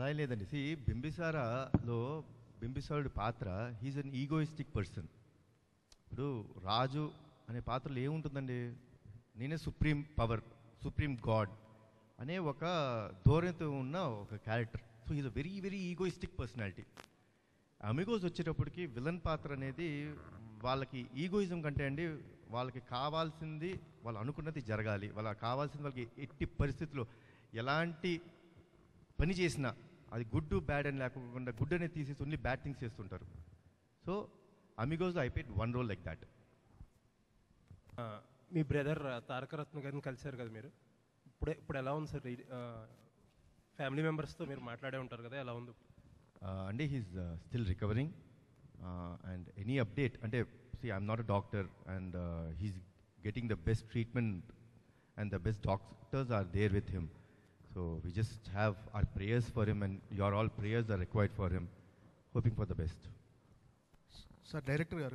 అలా ఏం లేదండి సి బింబిసారాలో బింబిసారుడి పాత్ర హీజ్ అన్ ఈగోయిస్టిక్ పర్సన్ ఇప్పుడు రాజు అనే పాత్రలో ఏముంటుందండి నేనే సుప్రీం పవర్ సుప్రీం గాడ్ అనే ఒక ధోరణితో ఉన్న ఒక character so is a very very egoistic personality Amigos వచ్చేటప్పటికి విలన్ పాత్ర అనేది వాళ్ళకి ఈగోయిజం కంటే అండి వాళ్ళకి కావాల్సింది వాళ్ళు అనుకున్నది జరగాలి వాళ్ళకి కావాల్సింది వాళ్ళకి ఎట్టి పరిస్థితుల్లో ఎలాంటి పని చేసినా అది గుడ్ బ్యాడ్ అని లేకుండా గుడ్ అనేది తీసేసి ఓన్లీ బ్యాడ్ థింగ్స్ చేస్తుంటారు so Amigos I played one role like that ఆ, మీ బ్రదర్ తారకరత్న గారిని కలిశారు కదా మీరు ఇప్పుడే ఇప్పుడు ఎలా ఉంది సార్ ఫ్యామిలీ మెంబర్స్తో మీరు మాట్లాడే ఉంటారు కదా ఎలా ఉంది అంటే he's still recovering and any update అంటే see I'm not a doctor and he's getting the best treatment and the best doctors are there with him so we just have our prayers for him and your all prayers are required for him hoping for the best sir director గారు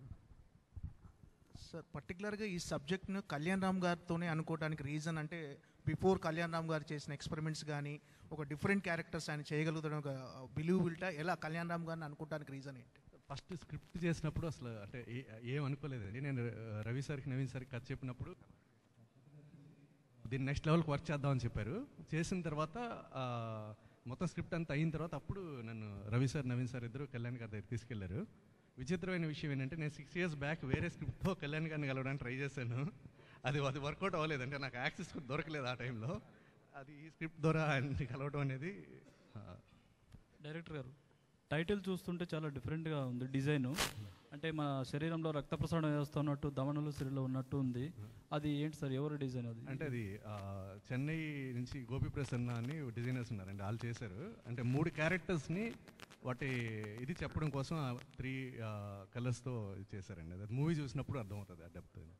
sir పర్టికులర్గా ఈ సబ్జెక్ట్ను కళ్యాణ్ రామ్ గారితోనే అనుకోవడానికి reason అంటే before Kalyan Ram గారు చేసిన experiments కానీ ఒక different characters ఆయన చేయగలుగుతాడు ఒక బిలీవబిలిటా ఎలా కళ్యాణ్ రామ్ గారిని అనుకోవడానికి రీజన్ ఏంటి ఫస్ట్ స్క్రిప్ట్ చేసినప్పుడు అసలు అంటే ఏ- ఏం అనుకోలేదండి నేను ఆ, రవి సార్కి నవీన్ సార్కి కథ చెప్పినప్పుడు దీన్ని నెక్స్ట్ లెవెల్కి వర్క్ చేద్దామని చెప్పారు చేసిన తర్వాత ఆ, మొత్తం స్క్రిప్ట్ అంతా అయిన తర్వాత అప్పుడు నన్ను రవి సార్ నవీన్ సార్ ఇద్దరు కళ్యాణ్ గారి దగ్గర తీసుకెళ్లారు విచిత్రమైన విషయం ఏంటంటే నేను సిక్స్ ఇయర్స్ బ్యాక్ వేరే స్క్రిప్ట్తో కళ్యాణ్ గారిని కలవడానికి ట్రై చేశాను అది అది వర్కౌట్ అవ్వలేదు అంటే నాకు యాక్సెస్ కూడా దొరకలేదు ఆ టైంలో అది ఈ స్క్రిప్ట్ ద్వారా ఆయన్ని కలవడం అనేది ఆ, డైరెక్టర్ గారు టైటిల్ చూస్తుంటే చాలా డిఫరెంట్గా ఉంది డిజైన్ అంటే మన శరీరంలో రక్త ప్రసరణ వ్యవస్థ ఉన్నట్టు దమనలు సిరిలో ఉన్నట్టు ఉంది అది ఏంటి సార్ ఎవరు డిజైన్ అది అంటే అది ఆ, చెన్నై నుంచి గోపి ప్రసన్న అని డిజైనర్స్ ఉన్నారండి వాళ్ళు చేశారు అంటే మూడు క్యారెక్టర్స్ని వాటి ఇది చెప్పడం కోసం త్రీ కలర్స్తో చేశారండి అది మూవీ చూసినప్పుడు అర్థమవుతుంది ఆ డెప్త్